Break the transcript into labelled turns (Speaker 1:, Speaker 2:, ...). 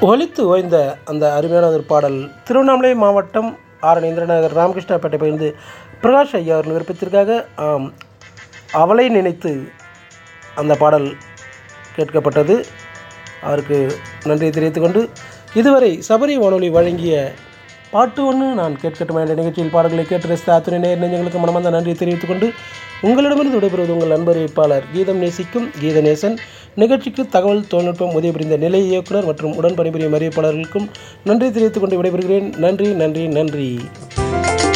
Speaker 1: ஒலித்து ஓய்ந்த அந்த அருமையான ஒரு பாடல் திருவண்ணாமலை மாவட்டம் ஆரணி இந்திரநகர் ராமகிருஷ்ணாப்பேட்டை பகிர்ந்து பிரகாஷ் ஐயா அவர்கள் விருப்பத்திற்காக ஆம், அவளை நினைத்து அந்த பாடல் கேட்கப்பட்டது அவருக்கு நன்றி தெரிவித்துக் கொண்டு இதுவரை சபரி வானொலி வழங்கிய பாட்டு ஒன்று நான் கேட்கட்டுமா என்ற நிகழ்ச்சியில் பாடல்களை கேட்டு ரசித்த அத்துணை நேர் நெஞ்சங்களுக்கு மனமார்ந்த நன்றி தெரிவித்துக் கொண்டு உங்களிடமிருந்து விடைபெறுவது உங்கள் நண்பர் வேட்பாளர் கீதம் நேசிக்கும் கீதநேசன் நிகழ்ச்சிக்கு தகவல் தொழில்நுட்பம் உதவி புரிந்த நிலை இயக்குனர் மற்றும் உடன் பணிபுரியும் அறிவிப்பாளர்களுக்கும் நன்றி தெரிவித்துக் கொண்டு விடைபெறுகிறேன் நன்றி நன்றி நன்றி